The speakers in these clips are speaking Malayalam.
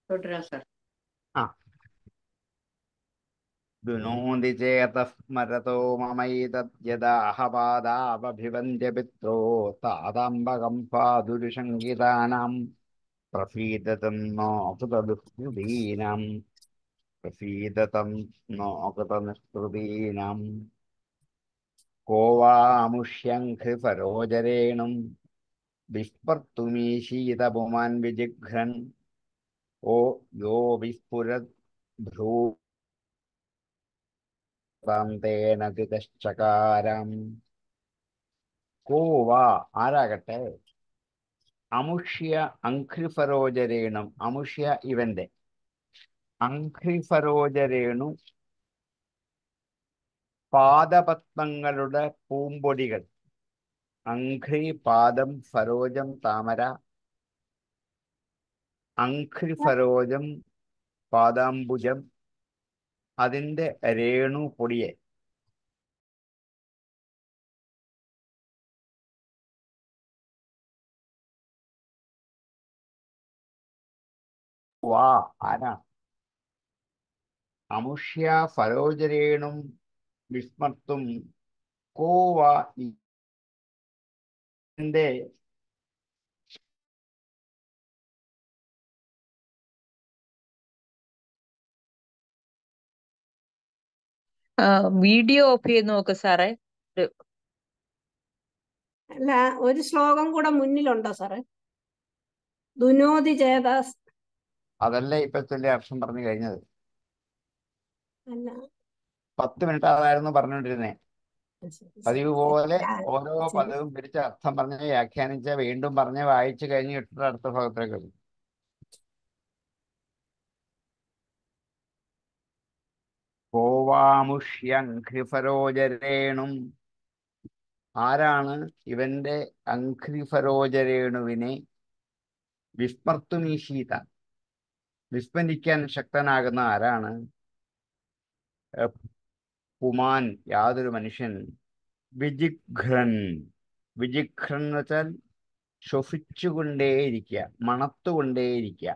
തുടരാം സാർ ആ ദുനോതി ചേതഃ സ്മരതോ മമൈതദ്യദാഹപാദാവഭിവന്ദ്യ പിത്രോ താതാംബകം പാതുരുശങ്കിതാനാം പ്രസീദതം നോകൃതദുസ്മൃതീനാം പ്രസീദതം നോകൃതനിസ്മൃതീനാം को वामुष्यङ्घ्रिफरोजरेणुं विस्पर्तुमीशीतपुमान् विजिघ्रन् ओ यो विस्फुरद्भ्रू तेन തിതശ്ചകാരം കോ വാ ആരാകട്ടെ അമുഷ്യ അംഘ്രിഫരോജരേണും അമുഷ്യ ഇവന്റെ അംഘ്രിഫരോജരേണു പാദപത്മങ്ങളുടെ പൂമ്പൊടികൾ അംഘ്രി പാദം ഫരോജം താമര അംഘ്രി ഫരോജം പാദാംബുജം അതിന്റെ രേണു പൊടിയെ വാ ആരാ അമുഷ്യ ഫരോജരേണും വിസ്മർത്തും കോ വാ ഇതിന്റെ വീഡിയോ ഓഫ് ചെയ്ത് നോക്ക് സാറേ ഒരു അല്ല ഒരു ശ്ലോകം കൂടെ മുന്നിലുണ്ടോ സാറേ ദുനോതി ചേതാസ് അതല്ല ഇപ്പൊ ചൊല്ലി അർത്ഥം പറഞ്ഞു കഴിഞ്ഞത് അല്ല പത്ത് മിനിറ്റ് അതായിരുന്നു പറഞ്ഞുകൊണ്ടിരുന്നേ പതിവ് പോലെ ഓരോ ശരി. പദവും പിരിച്ച് അർത്ഥം പറഞ്ഞ് വ്യാഖ്യാനിച്ച് വീണ്ടും പറഞ്ഞ് വായിച്ചു കഴിഞ്ഞ് ഇട്ടിട്ട് അടുത്ത ഭാഗത്തേക്ക് വരും കോവാമുഷ്യംഘ്രിഫരോജരേണും ആരാണ് ഇവന്റെ അംഘ്രിഫരോജരേണുവിനെ വിസ്മർത്തുമീശീത വിസ്മരിക്കാൻ ശക്തനാകുന്ന ആരാണ് ഏഹ് പുമാൻ യാതൊരു മനുഷ്യൻ വിജിഘ്രൻ വിജിഘ്രൻ എന്ന് വെച്ചാൽ ശ്വസിച്ചുകൊണ്ടേയിരിക്കുക മണത്തുകൊണ്ടേയിരിക്കുക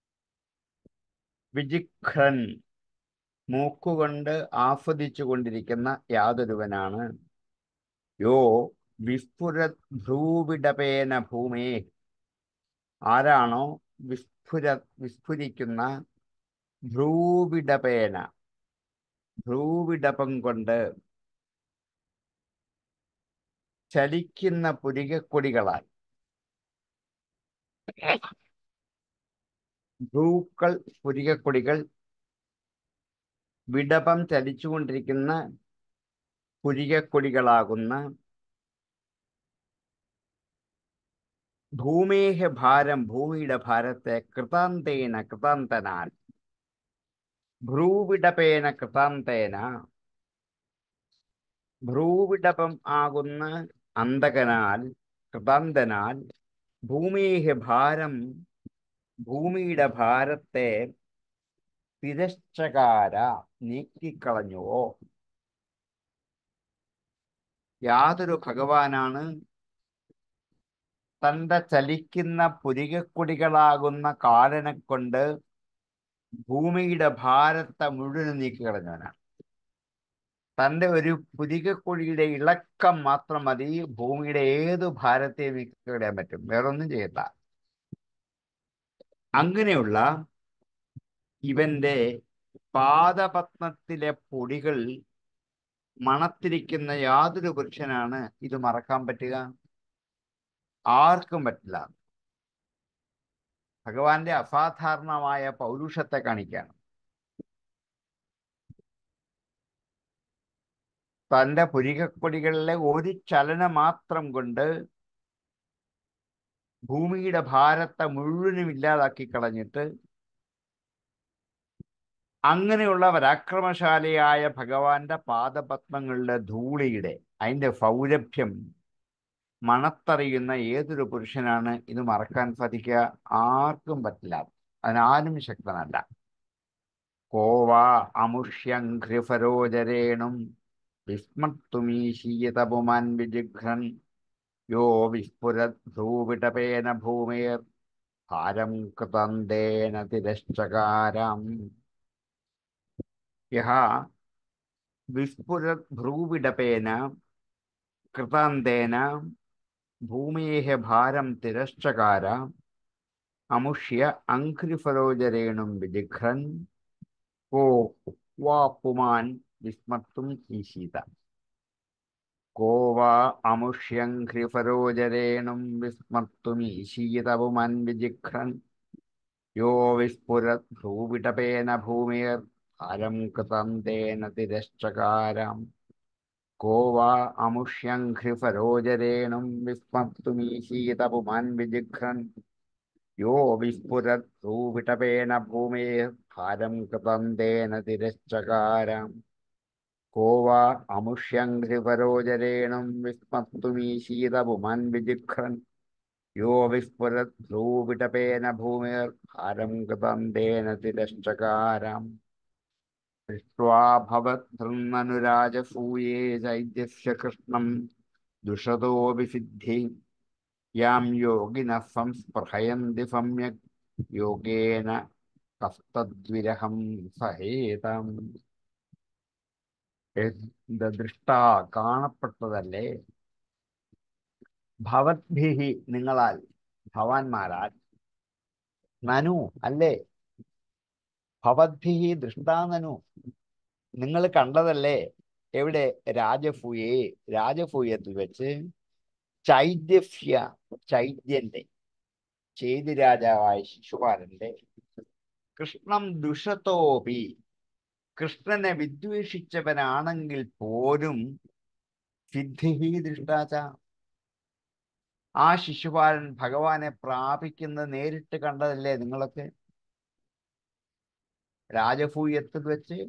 വിജിഘ്രൻ മൂക്കുകൊണ്ട് ആസ്വദിച്ചു കൊണ്ടിരിക്കുന്ന യാതൊരുവനാണ് യോ വിസ്ഫുര ഭ്രൂവിടപേന ഭൂമേ ആരാണോ വിസ്ഫുര വിസ്ഫുരിക്കുന്ന ഭ്രൂവിടപേന ഭ്രൂവിടപം കൊണ്ട് ചലിക്കുന്ന പുരികക്കൊടികളാൽ ഭ്രൂക്കൾ പുരികക്കൊടികൾ വിടപം ചലിച്ചുകൊണ്ടിരിക്കുന്ന പുരികക്കൊടികളാകുന്ന ഭൂമേഹ ഭാരം ഭൂമിയുടെ ഭാരത്തെ കൃതാന്തേന കൃതാന്തനാൽ ഭ്രൂവിടപേന കൃതാന്തേന ഭ്രൂവിടപം ആകുന്ന അന്തകനാൽ കൃതാന്തനാൽ ഭൂമേഹ ഭാരം ഭൂമിയുടെ ഭാരത്തെ തിരശ്ചകാര നീക്കിക്കളഞ്ഞുവോ യാതൊരു ഭഗവാനാണ് തന്റെ ചലിക്കുന്ന പുരികക്കൊടികളാകുന്ന കാലനെ കൊണ്ട് ഭൂമിയുടെ ഭാരത്തെ മുഴുവൻ നീക്കിക്കളഞ്ഞവനാണ് തന്റെ ഒരു പുരികക്കൊടിയുടെ ഇളക്കം മാത്രം മതി ഭൂമിയുടെ ഏത് ഭാരത്തെയും നീക്കിക്കളയാൻ പറ്റും വേറൊന്നും ചെയ്യണ്ട അങ്ങനെയുള്ള ഇവന്റെ പാദപത്മത്തിലെ പൊടികൾ മണത്തിരിക്കുന്ന യാതൊരു പുരുഷനാണ് ഇത് മറക്കാൻ പറ്റുക ആർക്കും പറ്റില്ല ഭഗവാന്റെ അസാധാരണമായ പൗരുഷത്തെ കാണിക്കുകയാണ് തന്റെ പുരികക്കൊടികളിലെ ഒരു ചലനം മാത്രം കൊണ്ട് ഭൂമിയുടെ ഭാരത്തെ മുഴുവനും ഇല്ലാതാക്കി കളഞ്ഞിട്ട് അങ്ങനെയുള്ള പരാക്രമശാലിയായ ഭഗവാന്റെ പാദപത്മങ്ങളുടെ ധൂളിയുടെ അതിന്റെ സൗരഭ്യം മണത്തറിയുന്ന ഏതൊരു പുരുഷനാണ് ഇത് മറക്കാൻ സാധിക്കുക ആർക്കും പറ്റില്ല അതിനാരും ശക്തനല്ല കോവാ അമുഷ്യംഘ്രിഫരോജരേണും വിസ്മർത്തുമീശീയതപുമാൻ വിജിഘ്രൻ യോ വിസ്ഫുരത് ഭ്രൂവിടപേന ഭൂമേർ ഭാരം കൃതന്തേന തിരശ്ചകാരം യഹ വിസ്ഫുരത് ഭ്രൂവിടപേന കൃതാന്തേന ഭൂമേः ഭാരം തിരശ്ചകാര അമുഷ്യ അङ्घ्रिफलोजरेणुं विजिघ्रन् को वा पुमान् विस्मर्तुम् ईशीत को वा अमुष्यङ्घ्रिफलोजरेणुं विस्मर्तुमीशीत पुमान् विजिघ्रन् यो विस्फुरत् भ्रूविटपेन भूमेर्भारं कृतं तेन तिरश्चकाराम् को वा अमुष्यङ्घ्रिफलोजरेणुं विस्मर्तुमीशीत पुमान् विजिघ्रन् यो विस्फुरत् भ्रूविटपेन भूमेः भारं कृतं तेन तिरश्चकाराम् को वा अमुष्यङ्घ्रिपरोजरेणुं विस्मर्तुमीशीतपुमान् विजिघ्रन् यो विस्फुरत् भ्रूविटपेन भूमिर्भारं कृतं तेन तिरश्चकाराम् दृष्ट्वा भवद्धृन्ननुराजसूये चैद्यस्य कृष्णं दुषतोऽपि सिद्धि यां योगिनः संस्पृहयन्ति सम्यक् योगेन കസ്തദ്വിരഹം സഹേതം ദൃഷ്ട കാണപ്പെട്ടതല്ലേ ഭവദ്ഭിഹി നിങ്ങളാൽ ഭവാന്മാരാൽ നനു അല്ലേ ഭവദ്ഭിഹി ദൃഷ്ടാനനു നിങ്ങൾ കണ്ടതല്ലേ എവിടെ രാജഫൂയെ രാജഫൂയത്തിൽ വെച്ച് ചൈദ്യഫ്യ ചൈദ്യന്റെ ചേതി രാജാവായ ശിശുപാലന്റെ കൃഷ്ണം ദുഷത്തോപി കൃഷ്ണനെ വിദ്വേഷിച്ചവനാണെങ്കിൽ പോലും സിദ്ധി ദൃഷ്ടാച്ച ആ ശിശുപാലൻ ഭഗവാനെ പ്രാപിക്കുന്നത് നേരിട്ട് കണ്ടതല്ലേ നിങ്ങളൊക്കെ രാജഭൂയത്തിൽ വെച്ച്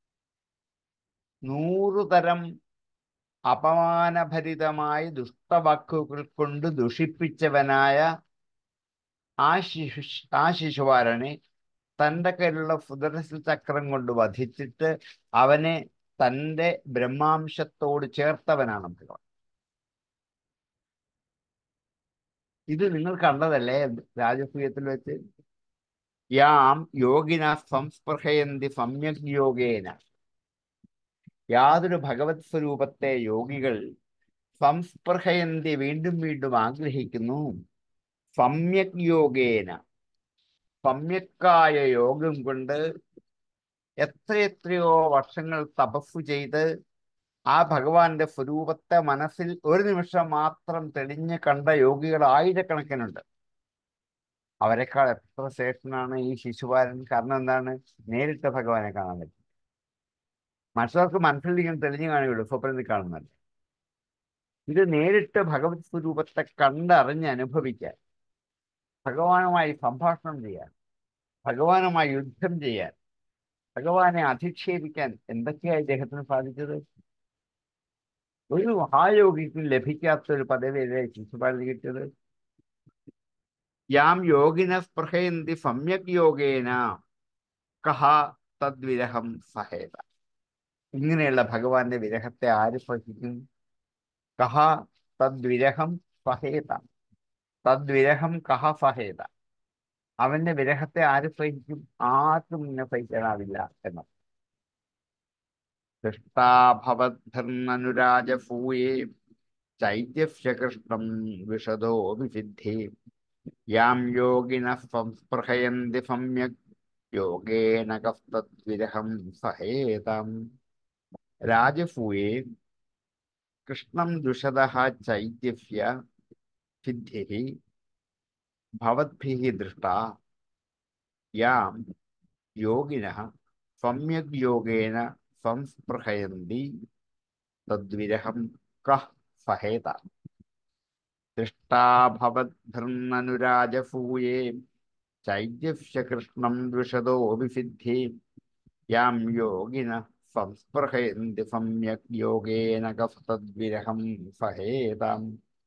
നൂറു തരം അപമാനഭരിതമായി ദുഷ്ടവാക്കുകൾ കൊണ്ട് ദുഷിപ്പിച്ചവനായ ആ ശിശു ആ ശിശുപാലനെ തൻ്റെ കയ്യിലുള്ള സുദർശന ചക്രം കൊണ്ട് വധിച്ചിട്ട് അവനെ തൻ്റെ ബ്രഹ്മാംശത്തോട് ചേർത്തവനാണ് ഭഗവാൻ ഇത് നിങ്ങൾ കണ്ടതല്ലേ രാജസൂയത്തിൽ വെച്ച് യാം യോഗിന സംസ്പൃഹയന്തി സമ്യക് യോഗേന യാതൊരു ഭഗവത് സ്വരൂപത്തെ യോഗികൾ സംസ്പൃഹയന്തി വീണ്ടും വീണ്ടും ആഗ്രഹിക്കുന്നു സമ്യക് യോഗേന സമ്യക്കായ യോഗം കൊണ്ട് എത്രയെത്രയോ വർഷങ്ങൾ തപസ് ചെയ്ത് ആ ഭഗവാന്റെ സ്വരൂപത്തെ മനസ്സിൽ ഒരു നിമിഷം മാത്രം തെളിഞ്ഞ് കണ്ട യോഗികൾ ആയിരക്കണക്കിനുണ്ട് അവരെക്കാൾ എത്ര ശ്രേഷ്ഠനാണ് ഈ ശിശുപാലൻ കാരണം എന്താണ് നേരിട്ട് ഭഗവാനെ കാണാൻ പറ്റും മനുഷ്യർക്ക് മനസ്സിൽ ഇങ്ങനെ തെളിഞ്ഞു കാണുകയുള്ളൂ സ്വപ്നത്തിൽ കാണുന്നല്ല ഇത് നേരിട്ട് ഭഗവത് സ്വരൂപത്തെ കണ്ടറിഞ്ഞ് അനുഭവിക്കാൻ ഭഗവാനുമായി സംഭാഷണം ചെയ്യാൻ ഭഗവാനുമായി യുദ്ധം ചെയ്യാൻ ഭഗവാനെ അധിക്ഷേപിക്കാൻ എന്തൊക്കെയായി ഇദ്ദേഹത്തിന് സാധിച്ചത് ഒരു മഹായോഗിക്കും ലഭിക്കാത്ത ഒരു പദവിയല്ലേ ശിശുപാലന് കിട്ടിയത് യാം യോഗിന സ്പൃഹയന്തി സമ്യക് യോഗേന കഹ തദ്വിരഹം സഹേത ഇങ്ങനെയുള്ള ഭഗവാന്റെ വിരഹത്തെ ആര് സഹിക്കും കഹ തദ്വിരഹം സഹേത തദ്വിരഹം കഹ സഹേത അവന്റെ വിരഹത്തെ ആര് സഹിക്കും ആർക്കും ഇന്നെ സഹിക്കാനാവില്ല എന്ന് ദൃഷ്ടാഭവദ്ധർണനുരാജഫൂയേ ചൈത്യസ്യ കൃഷ്ണം വിശദോ വിസിദ്ധി യാം യോഗിന സംസ്പൃഹയന്തി സമ്യക് യോഗേന കസ്തദ്വിരഹം സഹേതം രാജഫൂയേ കൃഷ്ണം ദുഷത ചൈത്യസ്യ സിദ്ധി ഭവദ്ഭിः ദൃഷ്ട യാം യോഗിനഃ സമ്യക് യോഗേന സംസ്പൃഹയന്തി തദ്വിരഹം കഃ സഹേത ദൃഷ്ടാഭവദ്ധർണനുരാജഫൂയേ ചൈദ്യസ്യ കൃഷ്ണം ദ്വിഷതോ വിസിദ്ധി യാം യോഗിന സംസ്പൃഹയന്തി സമ്യക് യോഗേന കസ്തദ്വിരഹം സഹേതാം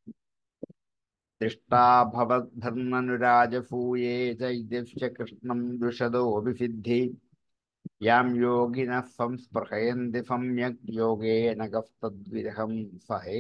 ദൃഷ്ടാഭവദ്ധർണനുരാജഫൂയേ ചൈദ്യസ്യ കൃഷ്ണം ദുഷതോ വിസിദ്ധി യാം യോഗിന സംസ്പൃഹയന്തി സമ്യക് യോഗേന കസ്തദ്വിരഹം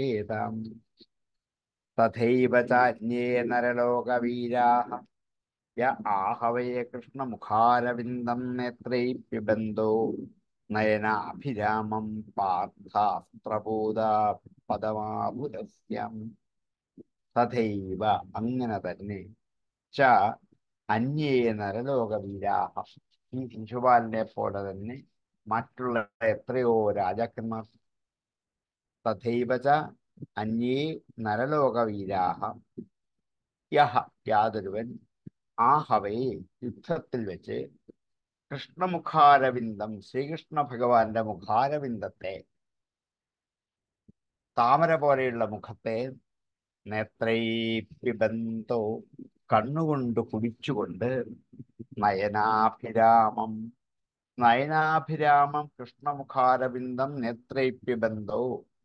സഹേതാം തഥൈവ ചാന്യേ നരലോകവീരാः യ ആഹവയെ കൃഷ്ണമുഖാരവിന്ദം നേത്രൈ പിബന്തോ നയനാഭിരാമം പാർത്ഥാസ്ത്രഭൂത പദമാപുരസ്യം തഥൈവ അങ്ങനെ തന്നെ ച അന്യേ നരലോകവീരാഹ ഈ ശിശുപാലനെ പോലെ തന്നെ മറ്റുള്ള എത്രയോ രാജാക്കന്മാർ തഥൈവ ച അന്യേ നരലോകവീരാഹ യഹ യാതൊരുവൻ ആഹവേ യുദ്ധത്തിൽ വെച്ച് കൃഷ്ണമുഖാരവിന്ദം ശ്രീകൃഷ്ണ ഭഗവാന്റെ മുഖാരവിന്ദത്തെ താമര പോലെയുള്ള മുഖത്തെ നേത്രൈ പിബന്തോ കണ്ണുകൊണ്ട് കുടിച്ചുകൊണ്ട് നയനാഭിരാമം നയനാഭിരാമം കൃഷ്ണമുഖാരവിന്ദം നേത്രൈ പിബന്തോ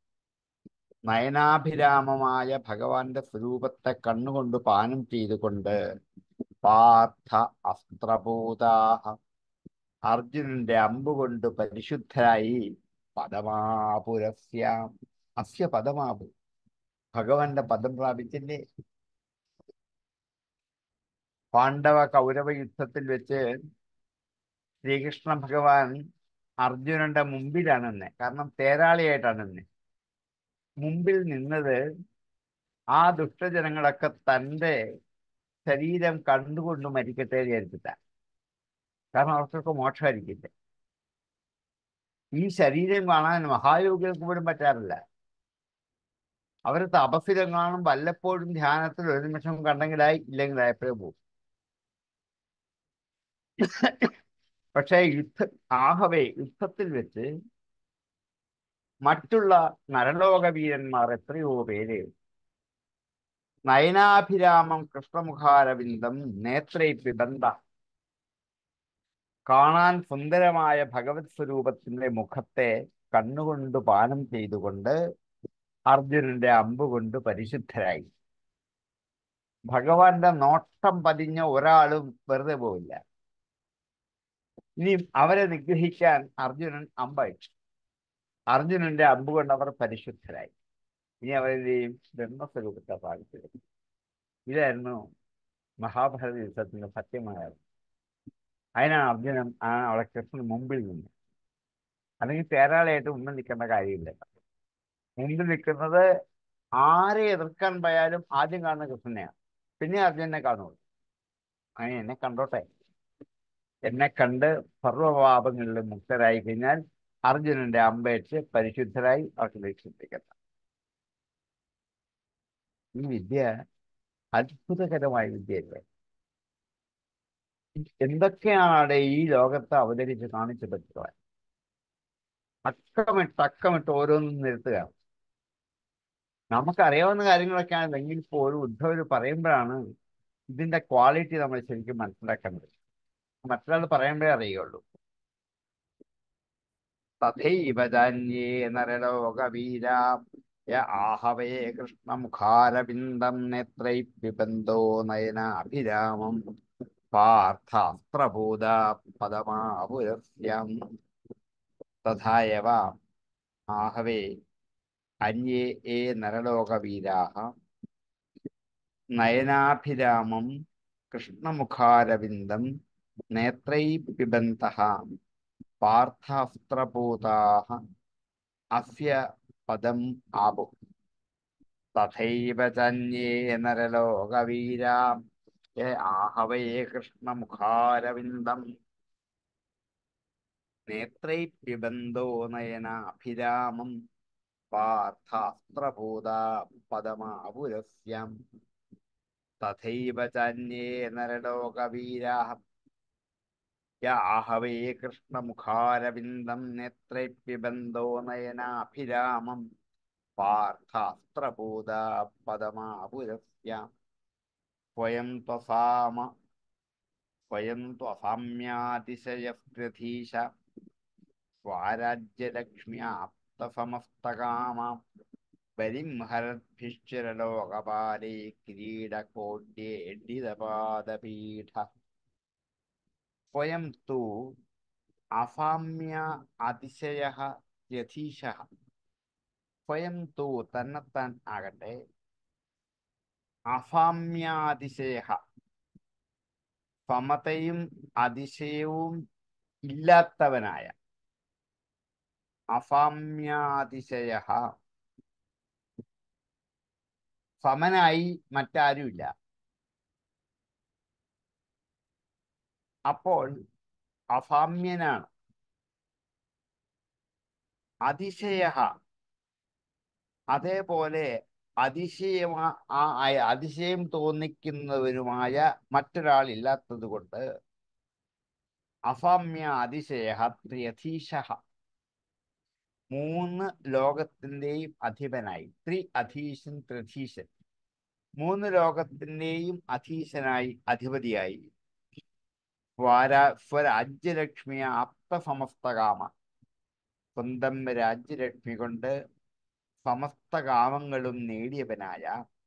നയനാഭിരാമമായ ഭഗവാന്റെ സ്വരൂപത്തെ കണ്ണുകൊണ്ട് പാനം ചെയ്തുകൊണ്ട് പാർത്ഥ അസ്ത്രഭൂതാഹ അർജുനന്റെ അമ്പുകൊണ്ട് പരിശുദ്ധരായി പദമാപുരസ്യാം അസ്യ പദമാപു ഭഗവാന്റെ പദം പ്രാപിച്ചില്ലേ പാണ്ഡവ കൗരവ യുദ്ധത്തിൽ വെച്ച് ശ്രീകൃഷ്ണ ഭഗവാൻ അർജുനന്റെ മുമ്പിലാണ് നിന്നെ കാരണം തേരാളിയായിട്ടാണ് നിന്നെ മുമ്പിൽ നിന്നത് ആ ദുഷ്ടജനങ്ങളൊക്കെ തൻ്റെ ശരീരം കണ്ടുകൊണ്ട് മരിക്കട്ടെ വിചാരിച്ചിട്ട കാരണം അവർക്കൊക്കെ മോക്ഷമായിരിക്കില്ല ഈ ശരീരം കാണാൻ മഹായോഗികൾക്ക് പോലും പറ്റാറില്ല അവർ തപസ്സിലെങ്ങാനും വല്ലപ്പോഴും ധ്യാനത്തിൽ ഒരു നിമിഷം കണ്ടെങ്കിലായി ഇല്ലെങ്കിലായി എപ്പോഴും പോകും പക്ഷേ യുദ്ധ ആഹവേ യുദ്ധത്തിൽ വെച്ച് മറ്റുള്ള നരലോക വീരന്മാർ എത്രയോ പേര് നയനാഭിരാമം കൃഷ്ണമുഖാരവിന്ദം നേത്രൈ പിബന്ധ കാണാൻ സുന്ദരമായ ഭഗവത് സ്വരൂപത്തിന്റെ മുഖത്തെ കണ്ണുകൊണ്ട് പാനം ചെയ്തുകൊണ്ട് അർജുനന്റെ അമ്പുകൊണ്ട് പരിശുദ്ധരായി ഭഗവാന്റെ നോട്ടം പതിഞ്ഞ ഒരാളും വെറുതെ പോവില്ല ഇനി അവരെ നിഗ്രഹിക്കാൻ അർജുനൻ അമ്പയച്ചു അർജുനന്റെ അമ്പുകൊണ്ട് അവർ പരിശുദ്ധരായി ഇനി അവരുടെയും ബ്രഹ്മസ്വരൂപത്തെ പാലിച്ചത് ഇതായിരുന്നു മഹാഭാരത യുദ്ധത്തിന്റെ സത്യമായ അതിനാണ് അർജുനൻ ആ അവിടെ കൃഷ്ണൻ മുമ്പിൽ നിന്ന് അല്ലെങ്കിൽ തേരാളിയായിട്ട് മുമ്പിൽ നിൽക്കേണ്ട കാര്യമില്ല മുമ്പിൽ നിൽക്കുന്നത് ആരെ എതിർക്കാൻ പോയാലും ആദ്യം കാണുന്ന കൃഷ്ണനെയാണ് പിന്നെ അർജുനെ കാണുള്ളൂ അങ്ങനെ എന്നെ കണ്ടോട്ടെ എന്നെ കണ്ട് സർവപാപങ്ങളിലും മുക്തരായി കഴിഞ്ഞാൽ അർജുനന്റെ അമ്പേറ്റ് പരിശുദ്ധരായി അവർക്ക് രക്ഷിപ്പിക്കട്ടെ ഈ വിദ്യ അത്ഭുതകരമായ വിദ്യയല്ലേ എന്തൊക്കെയാണ് ഈ ലോകത്ത് അവതരിച്ച് കാണിച്ചു പറ്റുക അക്കമിട്ട് അക്കമിട്ട് ഓരോന്നും നിരത്തുക നമുക്കറിയാവുന്ന കാര്യങ്ങളൊക്കെയാണ് എങ്കിൽ പോലും ഉദ്ധവർ പറയുമ്പോഴാണ് ഇതിന്റെ ക്വാളിറ്റി നമ്മൾ ശരിക്കും മനസ്സിലാക്കേണ്ടത് മറ്റൊരാൾ പറയുമ്പോഴേ അറിയുള്ളൂ തഥൈവ ജാന്യേ നരലോകവീരാ യ ആഹവേ കൃഷ്ണമുഖാരവിന്ദം നേത്രൈ പിബന്തോ നയനാഭിരാമം പാർത്ഥാസ്ത്രഭൂത പദമാപുരസ്യം തഥായവ ആഹവേ അന്യേ ഏ നരലോകവീരാः നയനാഭിരാമം കൃഷ്ണമുഖാരവിന്ദം നേത്രൈ പിബന്തः പാർത്ഥാസ്ത്രഭൂതാः അസ്യ പദം ആപു തഥൈവ ചന്യേ നരലോകവീരാ യ ആഹവേ കൃഷ്ണമുഖാരവിന്ദം നേത്രൈ പിബന്തോ നയനാഭിരാമം പാർത്ഥാസ്ത്രഭൂത പദമാപുരസ്യം തഥൈവ ചന്യേ നരലോകവീരാः യ ആഹവേ കൃഷ്ണമുഖാരവിന്ദം നേത്രൈ പിബന്തോ നയനാഭിരാമം പാർത്ഥാസ്ത്രഭൂത പദമാപുരസ്യം സ്വയം ത്വസാമ സ്വയം ത്വസാമ്യാതിശയപ്രധീശ സ്വാരാജ്യലക്ഷ്മ്യാപ്തസമസ്തകാമാം ബലിംഹരദ്ഭിശ്ചരലോകപാലേ കിരീടകോട്യേഡിതപാദപീഠ സ്വയം തു അസാമ്യ അതിശയ രഥീശ സ്വയം തു തന്നെത്താൻ ആകട്ടെ അസാമ്യാതിശയ സമതയും അതിശയവും ഇല്ലാത്തവനായ അസാമ്യാതിശയ സമനായി മറ്റാരുമില്ല അപ്പോൾ അസാമ്യനാണ് അതിശയ അതേപോലെ അതിശയമാ ആ ആ- അതിശയം തോന്നിക്കുന്നവരുമായ മറ്റൊരാൾ ഇല്ലാത്തത് കൊണ്ട് അസാമ്യ അതിശയ ത്രിയധീശ മൂന്ന് ലോകത്തിന്റെയും അധിപനായി ത്രി അധീശൻ ത്രിധീശൻ മൂന്ന് ലോകത്തിന്റെയും അധീശനായി അധിപതിയായി സ്വര സ്വരാജ്യലക്ഷ്മിയ ആപ്തസമസ്തകാമ സ്വന്തം രാജ്യലക്ഷ്മി കൊണ്ട് സമസ്ത കാമങ്ങളും നേടിയവനായ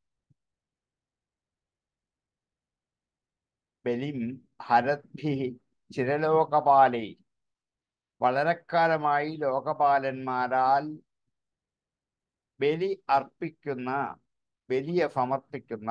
ബലിം ഹരദ്ഭി ചിരലോകപാലേ വളരെക്കാലമായി ലോകപാലന്മാരാൽ ബലി അർപ്പിക്കുന്ന ബലിയെ സമർപ്പിക്കുന്ന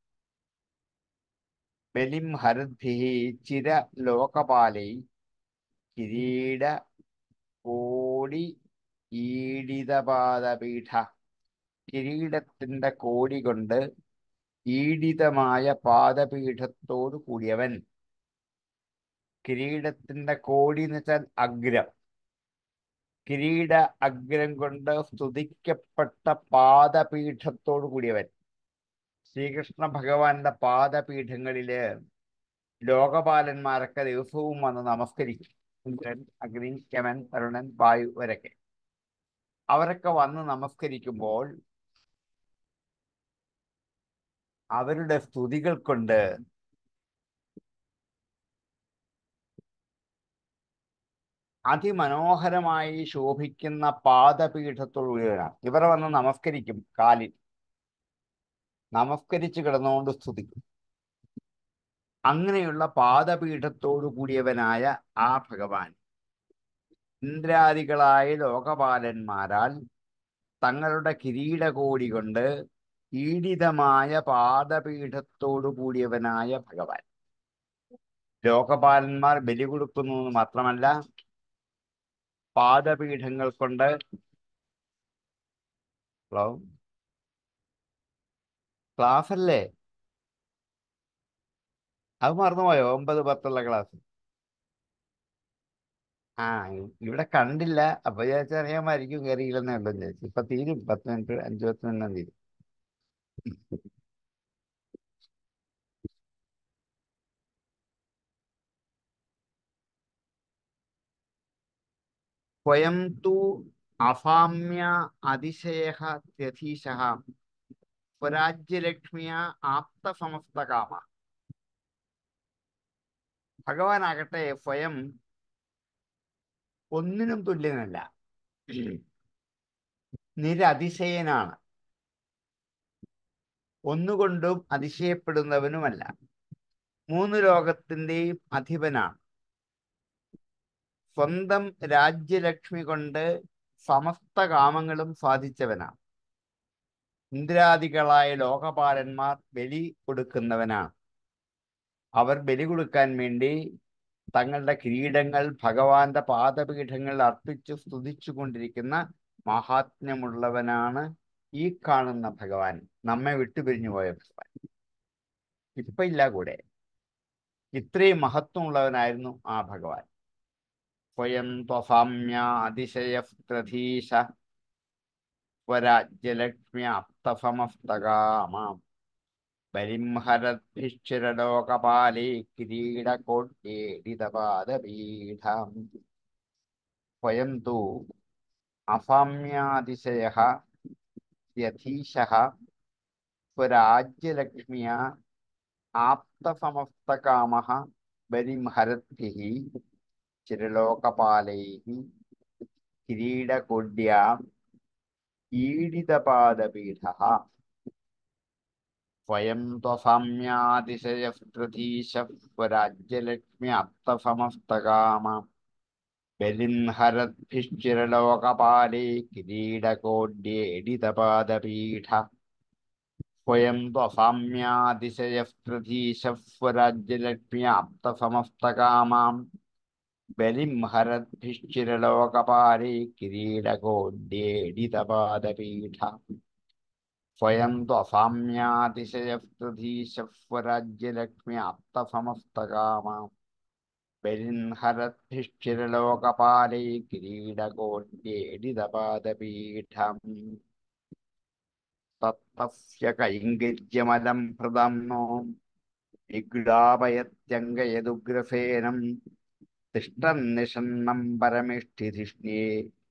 ബലിം ഹരദ്ഭി ചിര ലോകപാലൈ കിരീട കോടി ഈഡിതപാദപീഠ കിരീടത്തിന്റെ കോടി കൊണ്ട് ഈഡിതമായ പാദപീഠത്തോടു കൂടിയവൻ കിരീടത്തിന്റെ കോടി എന്ന് വെച്ചാൽ അഗ്രം കിരീട അഗ്രം കൊണ്ട് സ്തുതിക്കപ്പെട്ട പാദപീഠത്തോടു കൂടിയവൻ ശ്രീകൃഷ്ണ ഭഗവാന്റെ പാദപീഠങ്ങളില് ലോകപാലന്മാരൊക്കെ ദിവസവും വന്ന് നമസ്കരിക്കും ഇന്ദ്രൻ അഗ്നി യമൻ വരുണൻ വായു വരൊക്കെ അവരൊക്കെ വന്ന് നമസ്കരിക്കുമ്പോൾ അവരുടെ സ്തുതികൾ കൊണ്ട് അതിമനോഹരമായി ശോഭിക്കുന്ന പാദപീഠത്തോടുകൂടിയവരാണ് ഇവർ വന്ന് നമസ്കരിക്കും കാലിൽ നമസ്കരിച്ച് കിടന്നുകൊണ്ട് സ്തുതിക്കും അങ്ങനെയുള്ള പാദപീഠത്തോടു കൂടിയവനായ ആ ഭഗവാൻ ഇന്ദ്രാദികളായ ലോകപാലന്മാരാൽ തങ്ങളുടെ കിരീടകോടി കൊണ്ട് ഈഡിതമായ പാദപീഠത്തോടു കൂടിയവനായ ഭഗവാൻ ലോകപാലന്മാർ ബലി കൊടുക്കുന്നു എന്ന് മാത്രമല്ല പാദപീഠങ്ങൾ കൊണ്ട് ഹലോ ക്ലാസ് അല്ലേ അത് മറന്നുപോയോ ഒമ്പത് പത്തുള്ള ക്ലാസ് ആ ഇ- ഇവിടെ കണ്ടില്ല അപ്പൊ വിചാരിച്ച അറിയാമായിരിക്കും കയറിയില്ലെന്നേ ഉള്ളൂ വിചാരിച്ചു ഇപ്പൊ തീരും പത്ത് മിനിറ്റ് അഞ്ചു പത്ത് മിനിറ്റ് തീരും സ്വയം തു അസാമ്യ അതിശയ ത്യധീശ സ്വരാജ്യലക്ഷ്മിയ ആപ്തസമസ്തകാമ ഭഗവാനാകട്ടെ സ്വയം ഒന്നിനും തുല്യനല്ല നിരതിശയനാണ് ഒന്നുകൊണ്ടും അതിശയപ്പെടുന്നവനുമല്ല മൂന്ന് ലോകത്തിന്റെയും അധിപനാണ് സ്വന്തം രാജ്യലക്ഷ്മി കൊണ്ട് സമസ്ത കാമങ്ങളും സാധിച്ചവനാണ് ഇന്ദ്രാദികളായ ലോകപാലന്മാർ ബലി കൊടുക്കുന്നവനാണ് അവർ ബലി കൊടുക്കാൻ വേണ്ടി തങ്ങളുടെ കിരീടങ്ങൾ ഭഗവാന്റെ പാദപീഠങ്ങളിൽ അർപ്പിച്ച് സ്തുതിച്ചു കൊണ്ടിരിക്കുന്ന മഹാത്മ്യമുള്ളവനാണ് ഈ കാണുന്ന ഭഗവാൻ നമ്മെ വിട്ടുപിരിഞ്ഞു പോയ ഭഗവാൻ ഇപ്പൊ ഇല്ല കൂടെ ഇത്രയും മഹത്വമുള്ളവനായിരുന്നു ആ ഭഗവാൻ സ്വയം ത്വസാമ്യ അതിശയസ്ത്രധീശ സ്വരാജ്യലക്ഷ്മ്യ അപ്തസമസ്തകാമാം ബലിംഹരദ്ഭിശ്ചിരലോകപാലേ കിരീടകോട്യേടിതപാദപീഠം സ്വയം തു അസാമ്യാതിശയ യഥീശ സ്വരാജ്യലക്ഷ്മ്യ ആപ്തസമസ്തകാമ ബലിംഹരദ്ഭിः ചിരലോകപാലൈः കിരീടകൊड्या ഈഡിതപാദപീഠः സ്വയം ത്വസാമ്യാതിശയസ്ത്രധീശ സ്വരാജ്യലക്ഷ്മ്യാപ്തസമസ്തകാമ ബലിംഹരദ്ഭിശ്ചിരലോകപാലേ കിരീടകോड्യേടിതപാദപീഠ സ്വയം ത്വസാമ്യാതിശയസ്ത്രധീശസ്വരാജ്യലക്ഷ്മ്യാപ്തസമസ്തകാമാം ബലിം ഹരദ്ഭിശ്ചിരലോകപാലേ കിരീടകോഡ്യേടിതപാദപീഠ സ്വയം ത്വസാമ്യാതിശയസ്ത്രധീശസ്വരാജ്യലക്ഷ്മ്യാപ്തസമസ്തകാമാം ബലിം ഹരദ്ഭിശ്ചിരലോകപാലേ കിരീടകോഡ്യേടിതപാദപീഠം തത്തസ്യ കൈങ്കര്യമലം ഹൃദം നോ വിഗ്ലാപയത്യങ്കയതുഗ്രസേനം തിഷ്ടന്നിഷണ്ണം പരമിഷ്ഠിധിഷ്ണ്യേ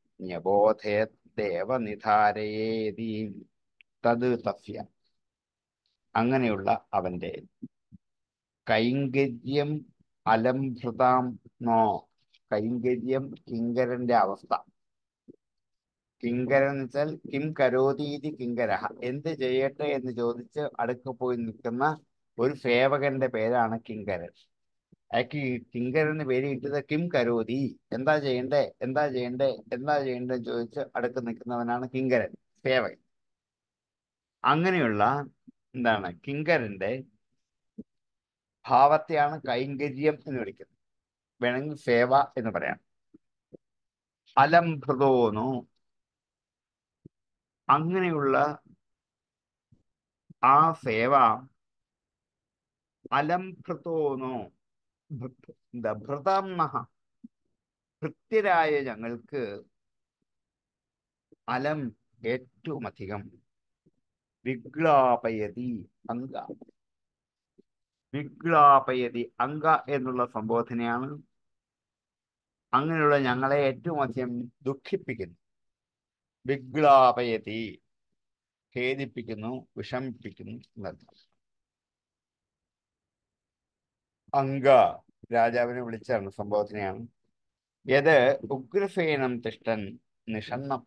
ന്യബോധയദ്ദേവനിധാരയേതി തത് തസ്യ അങ്ങനെയുള്ള അവന്റെ കൈങ്കര്യം അലംഭൃതാം നോ കൈങ്കര്യം കിങ്കരന്റെ അവസ്ഥ കിങ്കരൻ എന്ന് വെച്ചാൽ കിം കരോതീതി കിങ്കരഹ എന്ത് ചെയ്യട്ടെ എന്ന് ചോദിച്ച് അടുക്ക പോയി നിൽക്കുന്ന ഒരു സേവകന്റെ പേരാണ് കിങ്കരൻ അയാൾക്ക് ഈ കിങ്കരന് പേര് കിട്ടിയത് കിം കരോതി എന്താ ചെയ്യണ്ടേ എന്താ ചെയ്യണ്ടേ എന്താ ചെയ്യണ്ടേ എന്ന് ചോദിച്ച് അടുക്ക് നിൽക്കുന്നവനാണ് കിങ്കരൻ സേവകൻ അങ്ങനെയുള്ള എന്താണ് കിങ്കരന്റെ ഭാവത്തെയാണ് കൈങ്കര്യം എന്ന് വിളിക്കുന്നത് വേണമെങ്കിൽ സേവ എന്ന് പറയാം അലംഭൃതോനു അങ്ങനെയുള്ള ആ സേവ അലംഭൃതോനോ എന്താ ഭൃതം നഹ ഭൃത്യരായ ഞങ്ങൾക്ക് അലം ഏറ്റവും അധികം വിഗ്ലാപയതി അങ്ക വിഗ്ലാപയതി അങ്ക എന്നുള്ള സംബോധനയാണ് അങ്ങനെയുള്ള ഞങ്ങളെ ഏറ്റവും അധികം ദുഃഖിപ്പിക്കുന്നു വിഗ്ലാപയതി ഖേദിപ്പിക്കുന്നു വിഷമിപ്പിക്കുന്നു എന്നർത്ഥം അങ്ക രാജാവിനെ വിളിച്ചാണ് സംബോധനയാണ് യത് ഉഗ്രസേനം തിഷ്ടൻ നിഷണ്ണം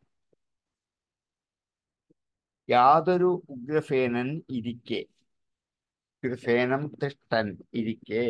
യാതൊരു ഉഗ്രസേനൻ ഇരിക്കെ ഉഗ്രസേനം തിഷ്ടൻ ഇരിക്കെ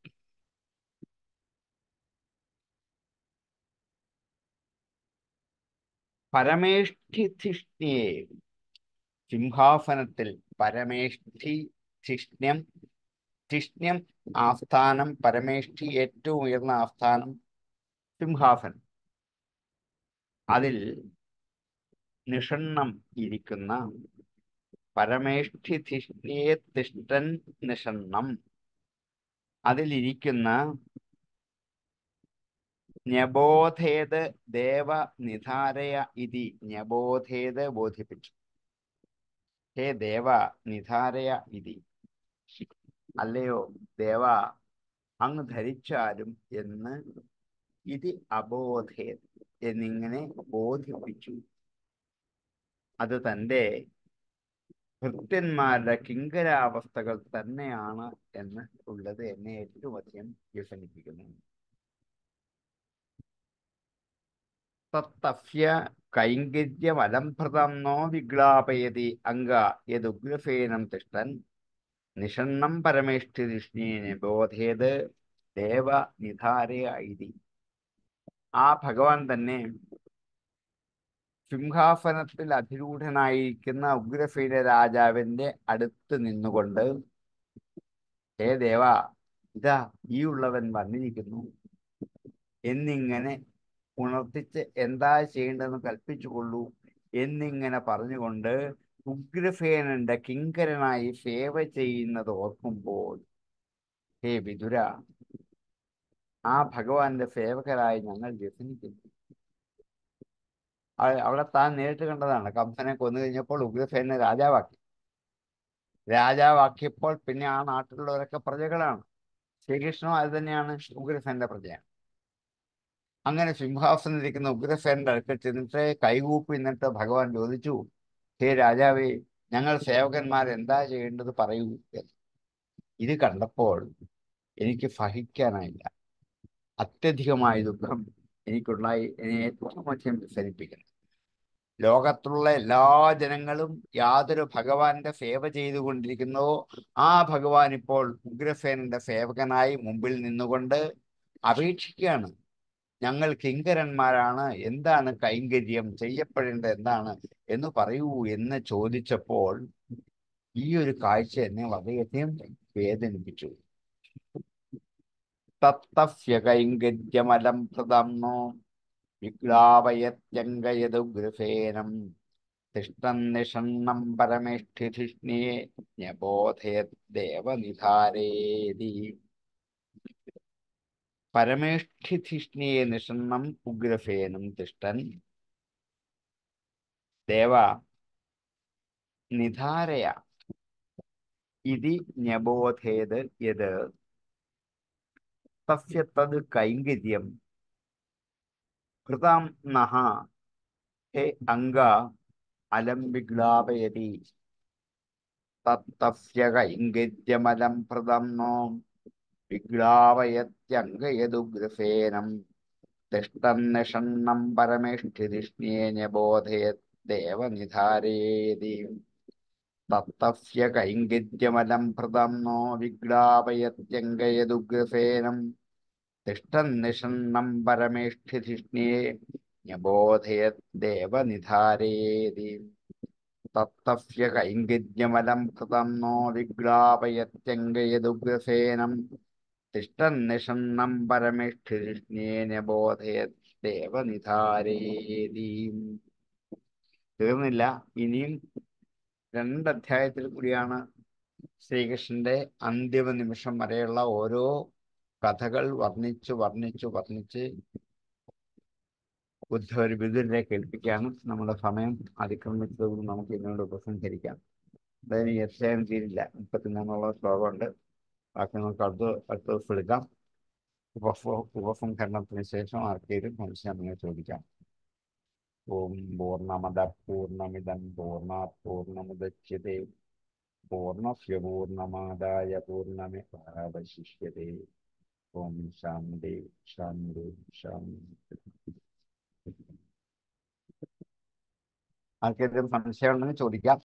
പരമേഷ്ഠിധിഷ്ണ്യേ സിംഹാസനത്തിൽ പരമേഷ്ഠി ധിഷ്ണ്യം ധിഷ്ണ്യം ആസ്ഥാനം പരമേഷ്ഠി ഏറ്റവും ഉയർന്ന ആസ്ഥാനം സിംഹാസനം അതിൽ നിഷണ്ണം ഇരിക്കുന്ന പരമേഷ്ഠി ധിഷ്ണ്യേ തിഷ്ടൻ നിഷണ്ണം അതിലിരിക്കുന്ന ന്യബോധേത് ദേവ നിധാരയ ഇതി ന്യബോധേത് ബോധിപ്പിച്ചു ഹേ ദേവ നിധാരയ ഇതി അല്ലയോ ദേവ അങ്ങ് ധരിച്ചാലും എന്ന് ഇത് അബോധേ എന്നിങ്ങനെ ബോധിപ്പിച്ചു അത് തൻ്റെ ഭൃത്യന്മാരുടെ കിങ്കരാവസ്ഥകൾ തന്നെയാണ് എന്ന് ഉള്ളത് എന്നെ ഏറ്റവും അധികം വ്യസനിപ്പിക്കുന്നു തത്തസ്യ കൈങ്കര്യമലംഭൃതം നോ വിഗ്ലാപയതി അംഗ യദുഗ്രസേനം തിഷ്ടൻ നിഷണ്ണം പരമേഷ്ഠിഷ്ണീനെ ബോധേത് ദേവ നിധാരയ ഇതി ആ ഭഗവാൻ തന്നെ സിംഹാസനത്തിൽ അധിരൂഢനായിരിക്കുന്ന ഉഗ്രസേന രാജാവിന്റെ അടുത്ത് നിന്നുകൊണ്ട് ഹേ ദേവ ഇതാ ഈ ഉള്ളവൻ വന്നിരിക്കുന്നു എന്നിങ്ങനെ ഉണർത്തിച്ച് എന്താ ചെയ്യേണ്ടതെന്ന് കൽപ്പിച്ചുകൊള്ളൂ എന്നിങ്ങനെ പറഞ്ഞുകൊണ്ട് ഉഗ്രസേനന്റെ കിങ്കരനായി സേവ ചെയ്യുന്നത് ഓർക്കുമ്പോൾ ഹേ വിതുര ആ ഭഗവാന്റെ സേവകരായി ഞങ്ങൾ വ്യസനിക്കുന്നു അവ- അവിടെ താൻ നേരിട്ട് കണ്ടതാണ് കംസനെ കൊന്നു കഴിഞ്ഞപ്പോൾ ഉഗ്രസേനെ രാജാവാക്കി രാജാവാക്കിയപ്പോൾ പിന്നെ ആ നാട്ടിലുള്ളവരൊക്കെ പ്രജകളാണ് ശ്രീകൃഷ്ണനും അത് തന്നെയാണ് ഉഗ്രസേന്റെ പ്രജയാണ് അങ്ങനെ സിംഹാസനത്തിരിക്കുന്ന ഉഗ്രസേനന്റെ അടുക്കൽ ചെന്നിട്ട് കൈകൂപ്പി നിന്നിട്ട് ഭഗവാൻ ചോദിച്ചു ഹേ രാജാവേ ഞങ്ങൾ സേവകന്മാർ എന്താ ചെയ്യേണ്ടത് പറയൂ എന്ന് ഇത് കണ്ടപ്പോൾ എനിക്ക് സഹിക്കാനായില്ല അത്യധികമായ ദുഃഖം എനിക്കുണ്ടായി എന്നെ ഏറ്റവും അധികം വ്യസനിപ്പിക്കുന്നു ലോകത്തുള്ള എല്ലാ ജനങ്ങളും യാതൊരു ഭഗവാന്റെ സേവ ചെയ്തുകൊണ്ടിരിക്കുന്നുവോ ആ ഭഗവാൻ ഇപ്പോൾ ഉഗ്രസേനന്റെ സേവകനായി മുമ്പിൽ നിന്നുകൊണ്ട് അപേക്ഷിക്കുകയാണ് ഞങ്ങൾ കിങ്കരന്മാരാണ് എന്താണ് കൈങ്കര്യം ചെയ്യപ്പെടേണ്ടത് എന്താണ് എന്ന് പറയൂ എന്ന് ചോദിച്ചപ്പോൾ ഈ ഒരു കാഴ്ച എന്നെ വളരെയധികം വേദനിപ്പിച്ചു തത്തസ്യ കൈങ്കര്യമലം പ്രദംനോ വിഗ്ലാപയത്യങ്കയതുഗൃഫേനം തിഷ്ടം നിഷണ്ണം പരമേഷ്ഠിധിഷ്ണിയെ ന്യബോധയദ്ദേവനിധാരേതി പരമേഷ്ഠിധിഷ്ണിയെ നിഷണ്ണം ഉഗ്രഫേനം തിഷ്ടൻ ദേവ നിധാരയ ഇതി ന്യബോധേത് യത് തസ്യ തത് കൈങ്കര്യം കൃതാം നഹ ഹേ അംഗ അലം വിഗ്ലാപയതി തത്തസ്യ കൈങ്കര്യമലം പ്രദം നോ വിഗ്ലാപയത്യങ്കയതുഗ്രഫേനം തിഷ്ടം നിഷണ്ണം പരമേഷ്ഠിധിഷ്ണ്യേ ന്യബോധയദ്ദേവനിധാരേതി തത്തസ്യ കൈങ്കര്യമലം പ്രദം നോ വിഗ്ലാപയത്യങ്കയതുഗ്രഫേനം തിഷ്ടം നിഷണ്ണം പരമേഷ്ഠിധിഷ്ണ്യേ ന്യബോധയദ്ദേവനിധാരേതി തത്തസ്യ കൈങ്കര്യമലം കൃതം നോ വിഗ്ലാപയത്യങ്കയതുഗ്രസേനം തിഷ്ടൻ നിഷണ്ണം പരമേഷ്ഠിഷ്ണ്യേ ന്യബോധയദ്ദേവനിധാരേതി തീർന്നില്ല ഇനിയും രണ്ടധ്യായത്തിൽ കൂടിയാണ് ശ്രീകൃഷ്ണന്റെ അന്തിമ നിമിഷം വരെയുള്ള ഓരോ കഥകൾ വർണ്ണിച്ച് വർണ്ണിച്ച് വർണ്ണിച്ച് ഉദ്ധവർ വിദുരനെ കേൾപ്പിക്കുകയാണ് നമ്മുടെ സമയം അതിക്രമിച്ചതുകൊണ്ട് നമുക്ക് ഇതിനോട് ഉപസംഹരിക്കാം അതായത് ഈ അധ്യായം തീരില്ല മുപ്പത്തിമൂന്നോളം ശ്ലോകമുണ്ട് ബാക്കി നമുക്ക് അടുത്ത അടുത്ത ദിവസം എടുക്കാം ഉപസ ഉപസംഹരണത്തിന് ശേഷം ആർക്കെങ്കിലും സംശയം അങ്ങനെ ചോദിക്കാം ഓം പൂർണ്ണമദ പൂർണ്ണമിദം പൂർണ്ണ പൂർണ്ണമുദച്യത്തെ പൂർണ്ണസ്യ പൂർണ്ണമാദായ പൂർണ്ണമേവാവശിഷ്യത്തെ ഓം ശാന്തി ശാന്തി ശാന്തി ആർക്കെങ്കിലും സംശയം ഉണ്ടെങ്കിൽ ചോദിക്കാം